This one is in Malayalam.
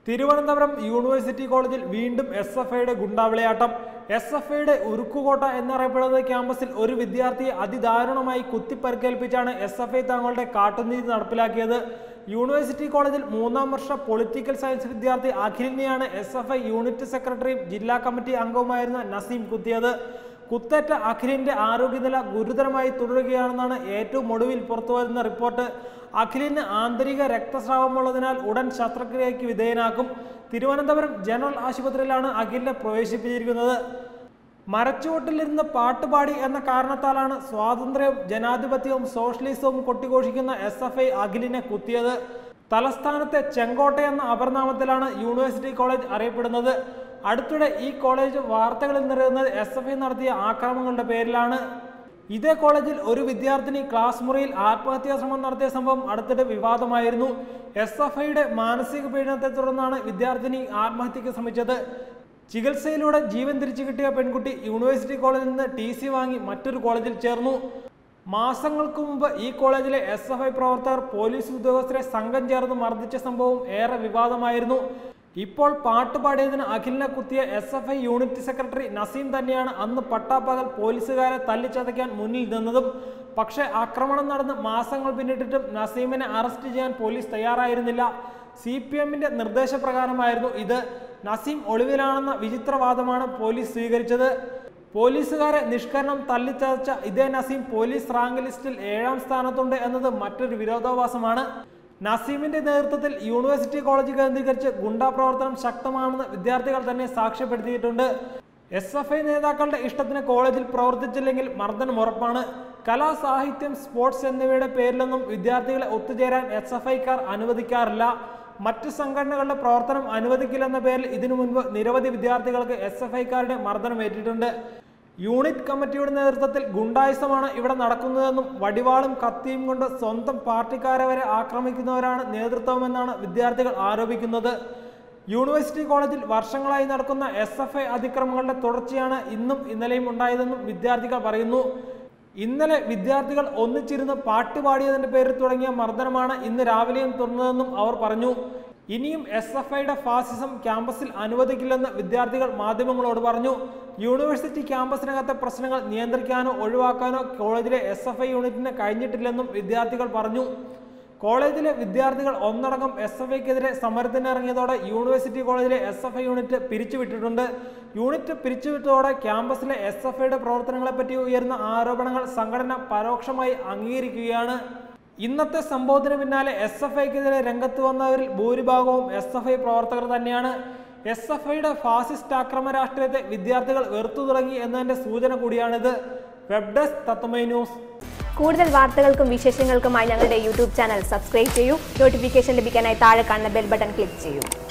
തിരുവനന്തപുരം യൂണിവേഴ്സിറ്റി കോളേജിൽ വീണ്ടും എസ് എഫ് ഐയുടെ ഗുണ്ടാവിളയാട്ടം എസ് എഫ് ഐയുടെ ഉരുക്കുകോട്ട എന്നറിയപ്പെടുന്ന ക്യാമ്പസിൽ ഒരു വിദ്യാർത്ഥിയെ അതിദാരുണമായി കുത്തിപ്പരിക്കേൽപ്പിച്ചാണ് എസ് എഫ് ഐ തങ്ങളുടെ കാട്ടുനീതി നടപ്പിലാക്കിയത് യൂണിവേഴ്സിറ്റി കോളേജിൽ മൂന്നാം വർഷ പൊളിറ്റിക്കൽ സയൻസ് വിദ്യാർത്ഥി അഖിലിനെയാണ് എസ് എഫ് ഐ യൂണിറ്റ് സെക്രട്ടറിയും ജില്ലാ കമ്മിറ്റി അംഗവുമായിരുന്ന നസീം കുത്തിയത് കുത്തേറ്റ അഖിലിന്റെ ആരോഗ്യനില ഗുരുതരമായി തുടരുകയാണെന്നാണ് ഏറ്റവും ഒടുവിൽ പുറത്തുവരുന്ന റിപ്പോർട്ട് അഖിലിന് ആന്തരിക രക്തസ്രാവമുള്ളതിനാൽ ഉടൻ ശസ്ത്രക്രിയയ്ക്ക് വിധേയനാക്കും തിരുവനന്തപുരം ജനറൽ ആശുപത്രിയിലാണ് അഖിലിനെ പ്രവേശിപ്പിച്ചിരിക്കുന്നത് മരച്ചുവട്ടിലിരുന്ന് പാട്ടുപാടി എന്ന കാരണത്താലാണ് സ്വാതന്ത്ര്യവും ജനാധിപത്യവും സോഷ്യലിസവും കൊട്ടിഘോഷിക്കുന്ന എസ് എഫ് ഐ അഖിലിനെ കുത്തിയത് തലസ്ഥാനത്തെ ചെങ്കോട്ട എന്ന അപരനാമത്തിലാണ് യൂണിവേഴ്സിറ്റി കോളേജ് അറിയപ്പെടുന്നത് അടുത്തിടെ ഈ കോളേജ് വാർത്തകളിൽ നിറയുന്നത് എസ് എഫ് ഐ നടത്തിയ ആക്രമണങ്ങളുടെ പേരിലാണ് ഇതേ കോളേജിൽ ഒരു വിദ്യാർത്ഥിനി ക്ലാസ് മുറിയിൽ ആത്മഹത്യാ ശ്രമം നടത്തിയ സംഭവം അടുത്തിടെ വിവാദമായിരുന്നു എസ് എഫ് ഐയുടെ മാനസിക പീഡനത്തെ തുടർന്നാണ് വിദ്യാർത്ഥിനി ആത്മഹത്യക്ക് ശ്രമിച്ചത് ചികിത്സയിലൂടെ ജീവൻ തിരിച്ചു കിട്ടിയ പെൺകുട്ടി യൂണിവേഴ്സിറ്റി കോളേജിൽ നിന്ന് ടി സി വാങ്ങി മറ്റൊരു കോളേജിൽ ചേർന്നു മാസങ്ങൾക്ക് മുമ്പ് ഈ കോളേജിലെ എസ് എഫ് ഐ പ്രവർത്തകർ പോലീസ് ഉദ്യോഗസ്ഥരെ സംഘം ചേർന്ന് മർദ്ദിച്ച സംഭവം ഏറെ വിവാദമായിരുന്നു ഇപ്പോൾ പാട്ടുപാടിയതിന് അഖിലിനെ കുത്തിയ S F I unit secretary Naseem തന്നെയാണ് അന്ന് പട്ടാപ്പകൽ പോലീസുകാരെ തല്ലിച്ചതയ്ക്കാൻ മുന്നിൽ നിന്നതും പക്ഷേ ആക്രമണം നടന്ന് മാസങ്ങൾ പിന്നിട്ടിട്ടും നസീമിനെ അറസ്റ്റ് ചെയ്യാൻ പോലീസ് തയ്യാറായിരുന്നില്ല സി പി എമ്മിന്റെ നിർദ്ദേശപ്രകാരമായിരുന്നു ഇത് നസീം ഒളിവിലാണെന്ന വിചിത്രവാദമാണ് പോലീസ് സ്വീകരിച്ചത് പോലീസുകാരെ നിഷ്കരണം തല്ലിച്ചതച്ച ഇതേ നസീം പോലീസ് റാങ്ക് ലിസ്റ്റിൽ ഏഴാം സ്ഥാനത്തുണ്ട് എന്നത് മറ്റൊരു വിരോധാഭാസമാണ് നസീമിന്റെ നേതൃത്വത്തിൽ യൂണിവേഴ്സിറ്റി കോളേജ് കേന്ദ്രീകരിച്ച് ഗുണ്ടാ പ്രവർത്തനം ശക്തമാണെന്ന് വിദ്യാർത്ഥികൾ തന്നെ സാക്ഷ്യപ്പെടുത്തിയിട്ടുണ്ട് എസ് എഫ് ഐ നേതാക്കളുടെ ഇഷ്ടത്തിന് കോളേജിൽ പ്രവർത്തിച്ചില്ലെങ്കിൽ മർദ്ദനം ഉറപ്പാണ് കലാ സാഹിത്യം സ്പോർട്സ് എന്നിവയുടെ പേരിലൊന്നും വിദ്യാർത്ഥികളെ ഒത്തുചേരാൻ എസ് എഫ് ഐക്കാർ അനുവദിക്കാറില്ല മറ്റ് സംഘടനകളുടെ പ്രവർത്തനം അനുവദിക്കില്ലെന്ന പേരിൽ ഇതിനു മുൻപ് നിരവധി വിദ്യാർത്ഥികൾക്ക് എസ് എഫ് ഐക്കാരുടെ മർദ്ദനമേറ്റിട്ടുണ്ട് യൂണിറ്റ് കമ്മിറ്റിയുടെ നേതൃത്വത്തിൽ ഗുണ്ടായുസമാണ് ഇവിടെ നടക്കുന്നതെന്നും വടിവാളും കത്തിയും കൊണ്ട് സ്വന്തം പാർട്ടിക്കാരെ വരെ ആക്രമിക്കുന്നവരാണ് നേതൃത്വമെന്നാണ് വിദ്യാർത്ഥികൾ ആരോപിക്കുന്നത് യൂണിവേഴ്സിറ്റി കോളേജിൽ വർഷങ്ങളായി നടക്കുന്ന എസ് എഫ് ഐ അതിക്രമങ്ങളുടെ തുടർച്ചയാണ് ഇന്നും ഇന്നലെയും ഉണ്ടായതെന്നും വിദ്യാർത്ഥികൾ പറയുന്നു ഇന്നലെ വിദ്യാർത്ഥികൾ ഒന്നിച്ചിരുന്ന് പാട്ടുപാടിയതിന്റെ പേരിൽ തുടങ്ങിയ മർദ്ദനമാണ് ഇന്ന് രാവിലെയും തുറന്നതെന്നും അവർ പറഞ്ഞു ഇനിയും എസ് എഫ് ഐയുടെ ഫാസിസം ക്യാമ്പസിൽ അനുവദിക്കില്ലെന്ന് വിദ്യാർത്ഥികൾ മാധ്യമങ്ങളോട് പറഞ്ഞു യൂണിവേഴ്സിറ്റി ക്യാമ്പസിനകത്തെ പ്രശ്നങ്ങൾ നിയന്ത്രിക്കാനോ ഒഴിവാക്കാനോ കോളേജിലെ എസ് എഫ് ഐ യൂണിറ്റിന് കഴിഞ്ഞിട്ടില്ലെന്നും വിദ്യാർത്ഥികൾ പറഞ്ഞു കോളേജിലെ വിദ്യാർത്ഥികൾ ഒന്നടങ്കം എസ് എഫ് ഐക്കെതിരെ സമരത്തിനിറങ്ങിയതോടെ യൂണിവേഴ്സിറ്റി കോളേജിലെ എസ് എഫ് ഐ യൂണിറ്റ് പിരിച്ചുവിട്ടിട്ടുണ്ട് യൂണിറ്റ് പിരിച്ചുവിട്ടതോടെ ക്യാമ്പസിലെ എസ് എഫ് ഐയുടെ പ്രവർത്തനങ്ങളെപ്പറ്റി ഉയർന്ന ആരോപണങ്ങൾ സംഘടന പരോക്ഷമായി അംഗീകരിക്കുകയാണ് ഇന്നത്തെ സംഭവത്തിന് പിന്നാലെ എസ് എഫ് ഐക്കെതിരെ രംഗത്ത് വന്നവരിൽ ഭൂരിഭാഗവും എസ് എഫ് ഐ പ്രവർത്തകർ തന്നെയാണ് എസ് എഫ് ഐയുടെ ഫാസിസ്റ്റ് ആക്രമ രാഷ്ട്രീയത്തെ വിദ്യാർത്ഥികൾ വെറുത്തു തുടങ്ങി എന്നതിന്റെ സൂചന കൂടിയാണിത് വെബ് ഡെസ്ക് തത്വമൈ ന്യൂസ് കൂടുതൽ വാർത്തകൾക്കും വിശേഷങ്ങൾക്കുമായി ഞങ്ങളുടെ യൂട്യൂബ് ചാനൽ സബ്സ്ക്രൈബ് ചെയ്യൂ നോട്ടിഫിക്കേഷൻ ലഭിക്കാനായി താഴെ കാണുന്ന ബെൽ ബട്ടൺ ക്ലിക്ക് ചെയ്യൂ